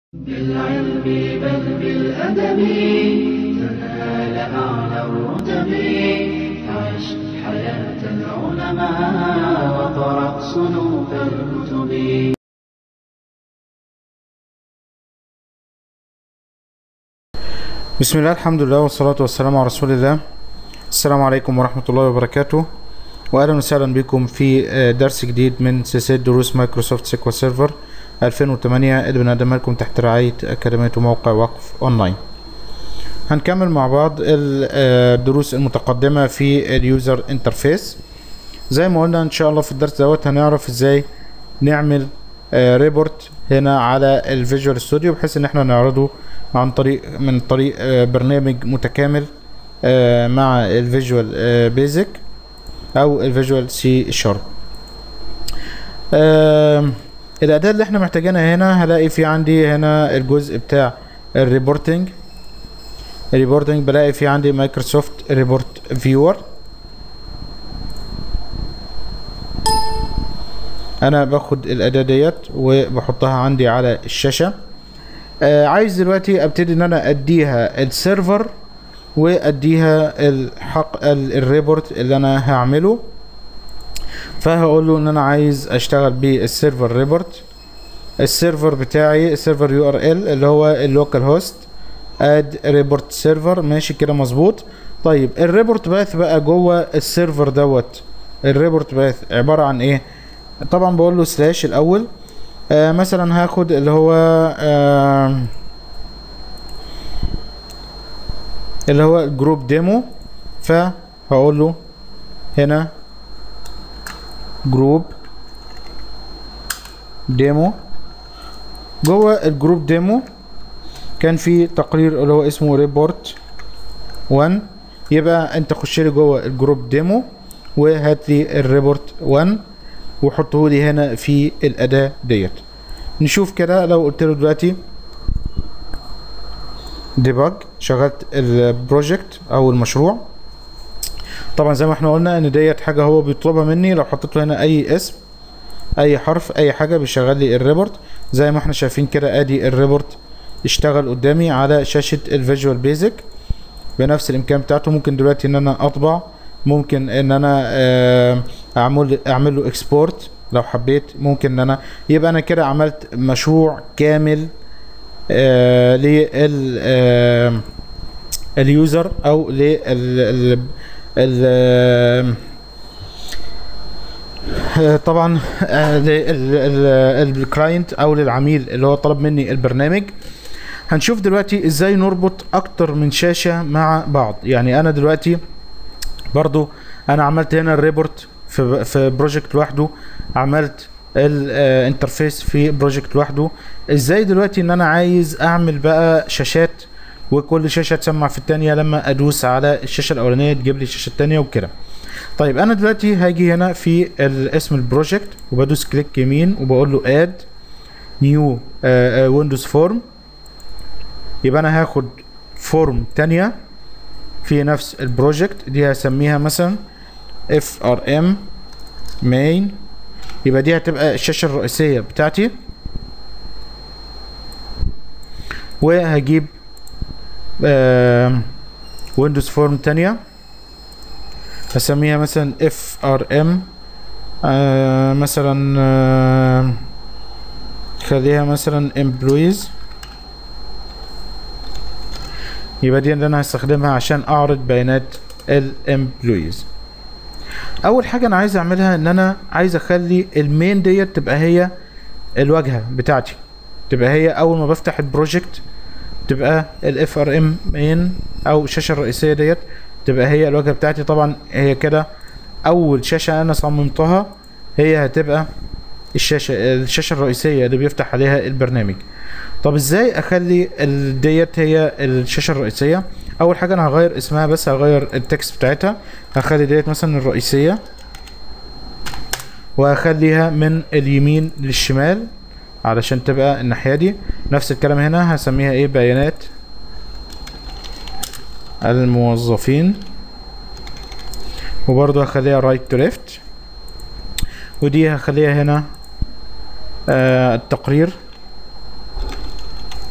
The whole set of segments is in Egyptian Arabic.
بالعلم بل بالأدب تنال أعلى الرتب عش حياة العلماء وقرأ صنوف الكتب بسم الله الحمد لله والصلاة والسلام على رسول الله السلام عليكم ورحمة الله وبركاته وأهلا وسهلا بكم في آه، درس جديد من سلسلة دروس مايكروسوفت سيكوال سيرفر 2008 اللي بنقدمها لكم تحت رعاية أكاديمية موقع وقف أونلاين هنكمل مع بعض ال- آه، الدروس المتقدمة في اليوزر انترفيس زي ما قلنا ان شاء الله في الدرس دوت هنعرف ازاي نعمل ريبورت هنا على الفيجوال ستوديو بحيث ان احنا نعرضه عن طريق من طريق آه، برنامج متكامل آه، مع الفيجوال بيزك او الفيجوال سي شارب الاداه اللي احنا محتاجينها هنا هلاقي في عندي هنا الجزء بتاع الريبورتنج الريبورتنج بلاقي في عندي مايكروسوفت ريبورت فيور انا باخد الاداه ديت وبحطها عندي على الشاشه آه عايز دلوقتي ابتدي ان انا اديها السيرفر واديها الحق ال- الريبورت اللي انا هعمله فهقول له ان انا عايز اشتغل بالسيرفر ريبورت السيرفر بتاعي السيرفر يو ار ال اللي هو اللوكال هوست اد ريبورت سيرفر ماشي كده مظبوط طيب الريبورت باث بقى جوه السيرفر دوت الريبورت باث عباره عن ايه طبعا بقول له سلاش الاول آه مثلا هاخد اللي هو آه اللي هو جروب ديمو فهقول له هنا جروب ديمو جوه الجروب ديمو كان في تقرير اللي هو اسمه ريبورت 1 يبقى انت خش لي جوه الجروب ديمو وهات لي الريبورت 1 وحطه لي هنا في الاداه ديت نشوف كده لو قلت له دلوقتي ديباج شغلت البروجكت او المشروع طبعا زي ما احنا قلنا ان ديت حاجه هو بيطلبها مني لو حطيت له هنا اي اسم اي حرف اي حاجه بيشغل لي الريبورت زي ما احنا شايفين كده ادي الريبورت اشتغل قدامي على شاشه الفيجوال بيزك بنفس الامكان بتاعته ممكن دلوقتي ان انا اطبع ممكن ان انا آه، اعمل اعمل له اكسبورت لو حبيت ممكن ان انا يبقى انا كده عملت مشروع كامل آه لل آه اليوزر او لل ال ال آه، طبعا الكلاينت او للعميل اللي هو طلب مني البرنامج هنشوف دلوقتي ازاي نربط اكتر من شاشة مع بعض يعني انا دلوقتي برضو انا عملت هنا الريبورت في في بروجكت لوحده عملت الانترفيس في بروجكت لوحده ازاي دلوقتي ان انا عايز اعمل بقى شاشات وكل شاشه تسمع في التانية لما ادوس على الشاشه الاولانيه تجيب لي الشاشه التانية وكده طيب انا دلوقتي هاجي هنا في ال- اسم البروجكت وبدوس كليك يمين وبقول له اد نيو ويندوز فورم يبقى انا هاخد فورم تانية في نفس البروجكت دي هسميها مثلا اف ار ام مين يبقى دي هتبقى الشاشة الرئيسية بتاعتي وهجيب ويندوز فورم تانية هسميها مثلا اف ار ام مثلا آه، خليها مثلا employees يبقى دي اللي انا هستخدمها عشان اعرض بيانات الامبلويز اول حاجه انا عايز اعملها ان انا عايز اخلي المين ديت تبقى هي الواجهه بتاعتي تبقى هي اول ما بفتح البروجكت تبقى الاف ار ام مين او الشاشه الرئيسيه ديت تبقى هي الواجهه بتاعتي طبعا هي كده اول شاشه انا صممتها هي هتبقى الشاشه الشاشه الرئيسيه اللي بيفتح عليها البرنامج طب ازاي اخلي ال- ديت هي الشاشه الرئيسيه اول حاجه انا هغير اسمها بس هغير التكست بتاعتها هخلي ديت مثلا الرئيسيه وهخليها من اليمين للشمال علشان تبقى الناحيه دي نفس الكلام هنا هسميها ايه بيانات الموظفين وبرضه هخليها رايت تو ليفت ودي هخليها هنا آه التقرير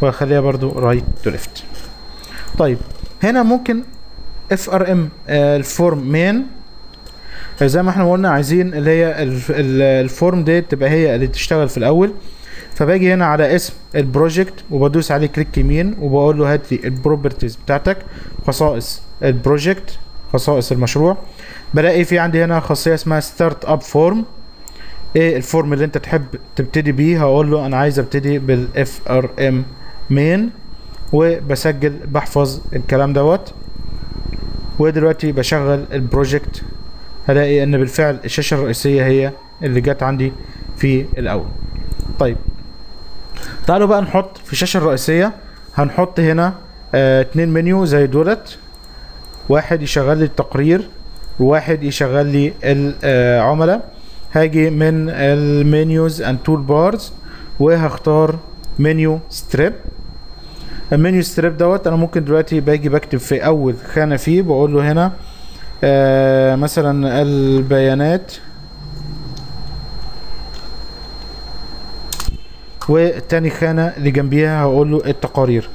واخليها برضو رايت تو ليفت طيب هنا ممكن اف ار ام الفورم مين زي ما احنا قلنا عايزين اللي هي الف- ال- الفورم دي تبقى هي اللي تشتغل في الاول فباجي هنا على اسم البروجكت وبدوس عليه كليك يمين وبقول له هات لي البروبرتيز بتاعتك خصائص البروجكت خصائص المشروع بلاقي في عندي هنا خاصيه اسمها ستارت اب فورم ايه الفورم اللي انت تحب تبتدي بيه هقول له انا عايز ابتدي بالاف ار ام مين وبسجل بحفظ الكلام دوت ودلوقتي بشغل البروجكت هلاقي ان بالفعل الشاشه الرئيسيه هي اللي جت عندي في الاول طيب تعالوا بقى نحط في الشاشه الرئيسيه هنحط هنا آه اتنين منيو زي دولت واحد يشغل لي التقرير وواحد يشغل لي العملاء هاجي من المنيوز اند تول بارز وهختار منيو ستريب المنيو ستريب دوت انا ممكن دلوقتي باجي بكتب في اول خانه فيه بقول له هنا آه مثلا البيانات والتاني خانة اللي جنبيها هقول له التقارير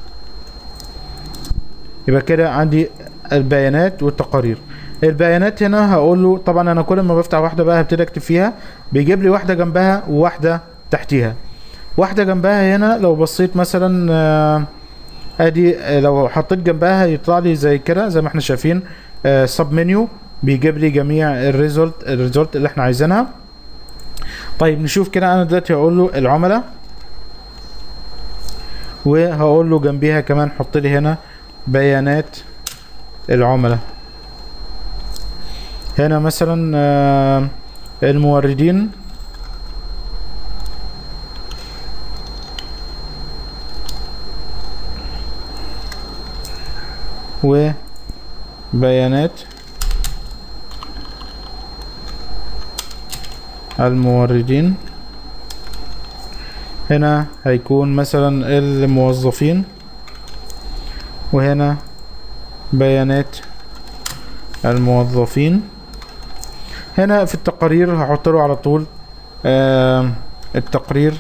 يبقى كده عندي البيانات والتقارير البيانات هنا هقول له طبعا انا كل ما بفتح واحده بقى هبتدي اكتب فيها بيجيب لي واحده جنبها وواحده تحتيها واحده جنبها هنا لو بصيت مثلا آه، ادي آه، لو حطيت جنبها يطلع لي زي كده زي ما احنا شايفين سب منيو بيجيب لي جميع الريزولت الريزولت اللي احنا عايزينها طيب نشوف كده انا دلوقتي هقول له العملاء وهقول له جنبيها كمان حط لي هنا بيانات العملاء هنا مثلا آه، الموردين وبيانات الموردين هنا هيكون مثلا الموظفين وهنا بيانات الموظفين هنا في التقارير هحط له على طول آم، التقرير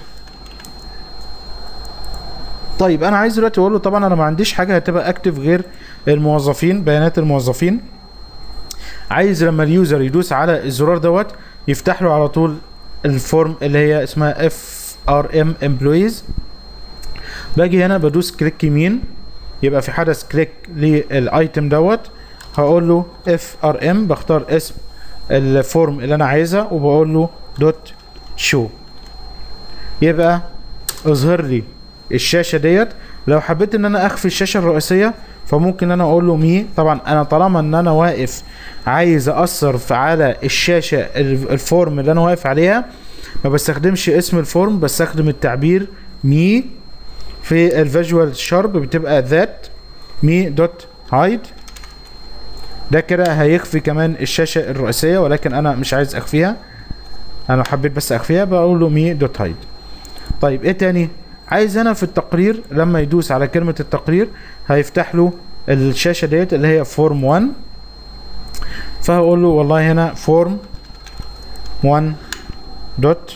طيب انا عايز دلوقتي اقول له طبعا انا ما عنديش حاجه هتبقى اكتف غير الموظفين بيانات الموظفين عايز لما اليوزر يدوس على الزرار دوت يفتح له على طول الفورم اللي هي اسمها اف ار ام امبلويز باجي هنا بدوس كليك يمين يبقى في حدث كليك للايتم دوت هقول له اف ار ام بختار اسم الفورم اللي انا عايزها وبقول له دوت شو يبقى اظهر لي الشاشه ديت لو حبيت ان انا اخفي الشاشه الرئيسيه فممكن انا اقول له مي طبعا انا طالما ان انا واقف عايز اثر في على الشاشه ال- الفورم اللي انا واقف عليها ما بستخدمش اسم الفورم بستخدم التعبير مي في الفيجوال شارب بتبقى ذات مي دوت هايد ده كده هيخفي كمان الشاشه الرئيسيه ولكن انا مش عايز اخفيها انا حبيت بس اخفيها بقول له مي دوت هايد طيب ايه تاني عايز هنا في التقرير لما يدوس على كلمه التقرير هيفتح له الشاشه ديت اللي هي فورم 1 فهقول له والله هنا فورم 1 دوت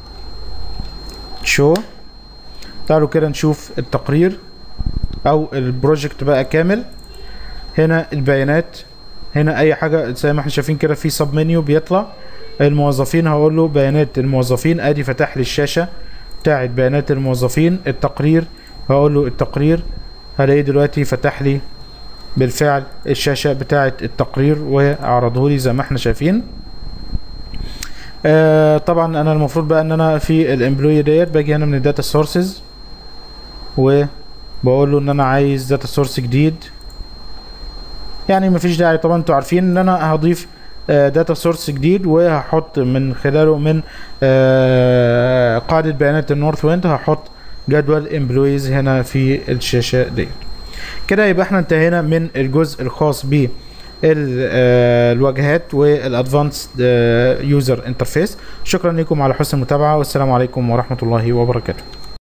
شو تعالوا كده نشوف التقرير او البروجكت بقى كامل هنا البيانات هنا اي حاجه زي ما احنا شايفين كده في سب منيو بيطلع الموظفين هقول له بيانات الموظفين ادي فتح لي الشاشه بتاعت بيانات الموظفين التقرير هقول له التقرير هلاقيه دلوقتي فتح لي بالفعل الشاشه بتاعت التقرير وعرضه لي زي ما احنا شايفين آه طبعا انا المفروض بقى ان انا في الامبلوي ديت باجي هنا من الداتا سورسز وبقول له ان انا عايز داتا سورس جديد يعني مفيش داعي طبعا انتوا عارفين ان انا هضيف داتا سورس جديد وهحط من خلاله من آه قاعدة بيانات النورث ويند هحط جدول امبلويز هنا في الشاشة ديت كده يبقى احنا انتهينا من الجزء الخاص ب الواجهات والادفانسد يوزر انترفيس شكرا لكم على حسن المتابعه والسلام عليكم ورحمه الله وبركاته